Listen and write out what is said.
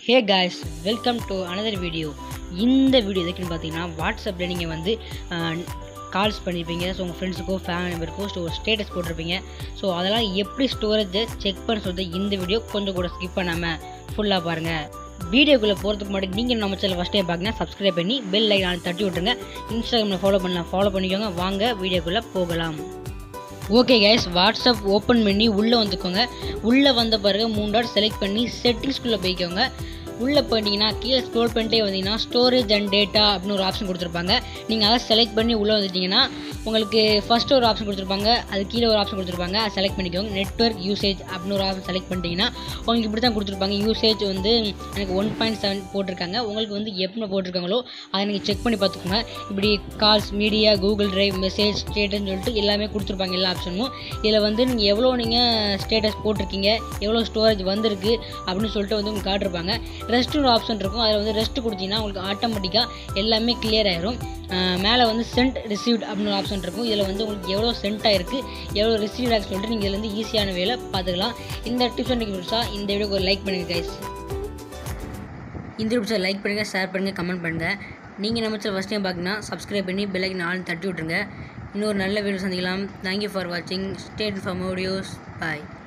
hey guys welcome to another video இந்த video எதுக்குன்னு பார்த்தீங்கன்னா வாட்ஸ்அப்பில் நீங்கள் வந்து கால்ஸ் பண்ணியிருப்பீங்க ஸோ உங்கள் ஃப்ரெண்ட்ஸுக்கோ ஃபேமிலி மெம்பருக்கோ ஸ்டோ ஸ்டேட்டஸ் போட்டிருப்பீங்க ஸோ அதெல்லாம் எப்படி ஸ்டோரேஜை செக் பண்ண சொல்லிட்டு இந்த வீடியோ கொஞ்சம் கூட ஸ்கிப் பண்ணாமல் ஃபுல்லாக பாருங்கள் வீடியோக்குள்ளே போகிறதுக்கு முன்னாடி நீங்கள் நம்ம சேனல் ஃபஸ்ட் டைம் பார்க்கணும் சப்ஸ்கிரைப் பண்ணி பெல் ஐக்கான தட்டி விட்ருங்க இன்ஸ்டாகிராமில் ஃபாலோ பண்ணலாம் ஃபாலோ பண்ணிக்கோங்க வாங்க வீடியோக்குள்ளே போகலாம் ஓகே கைஸ் வாட்ஸ்அப் ஓப்பன் பண்ணி உள்ளே வந்துக்கோங்க உள்ளே வந்த பிறகு மூணு டாட் செலக்ட் பண்ணி செட்டிங்ஸ்குள்ளே போய்க்கோங்க உள்ளே போயிட்டீங்கன்னா கீழே ஸ்க்ரோல் பண்ணிட்டே வந்தீங்கன்னா ஸ்டோரேஜ் அண்ட் டேட்டா அப்படின்னு ஒரு ஆப்ஷன் கொடுத்துருப்பாங்க நீங்கள் அதை செலக்ட் பண்ணி உள்ளே வந்துட்டீங்கன்னா உங்களுக்கு ஃபஸ்ட்டு ஒரு ஆப்ஷன் கொடுத்துருப்பாங்க அது கீழே ஒரு ஆப்ஷன் கொடுத்துருப்பாங்க அதை செலக்ட் பண்ணிக்கோங்க நெட்ஒர்க் யூசேஜ் அப்படின்னு ஒரு ஆப்ஷன் செலக்ட் பண்ணிட்டீங்கன்னா உங்களுக்கு இப்படி தான் கொடுத்துருப்பாங்க யூசேஜ் வந்து எனக்கு ஒன் பாயிண்ட் செவன் போட்டிருக்காங்க உங்களுக்கு வந்து எப்போ போட்டிருக்காங்களோ அதை நீங்கள் செக் பண்ணி பார்த்துக்கோங்க இப்படி calls media Google drive message ஸ்டேட்டஸ்னு சொல்லிட்டு எல்லாமே கொடுத்துருப்பாங்க எல்லா ஆப்ஷனும் இதில் வந்து நீங்கள் எவ்வளோ நீங்கள் ஸ்டேட்டஸ் போட்டிருக்கீங்க எவ்வளோ ஸ்டோரேஜ் வந்திருக்கு அப்படின்னு சொல்லிட்டு வந்து உங்களுக்கு காட்டிருப்பாங்க ரெஸ்ட் ஒரு ஆப்ஷன் இருக்கும் அதில் வந்து ரெஸ்ட் கொடுத்தீங்கன்னா உங்களுக்கு ஆட்டோமேட்டிக்காக எல்லாமே கிளியர் ஆயிரும் மேலே வந்து சென்ட் ரிசீவ்ட் அப்படின்னு ஒரு ஆப்ஷன் இருக்கும் இதில் வந்து உங்களுக்கு எவ்வளோ சென்ட் ஆயிருக்கு எவ்வளோ ரிசீவ் ஆகிருக்கு சொல்லிட்டு நீங்கள் இதில் வந்து ஈஸியான வேலை பார்த்துக்கலாம் இந்த டிப்ஸ் நீங்கள் பிடிச்சா இந்த வீடியோக்கு ஒரு லைக் பண்ணுங்கள் கைஸ் இந்த வீடியோ லைக் பண்ணுங்கள் ஷேர் பண்ணுங்கள் கமெண்ட் பண்ணுங்கள் நீங்கள் நம்ம சேனல் ஃபஸ்ட் டைம் பார்க்கணுன்னா சப்ஸ்கிரைப் பண்ணி பெல்லைக்கு நாலு தட்டி விட்ருங்க இன்னொரு நல்ல வீடியோ சந்திக்கலாம் தேங்க்யூ ஃபார் வாட்சிங் ஸ்டேட் ஃபார் வீடியோஸ் பாய்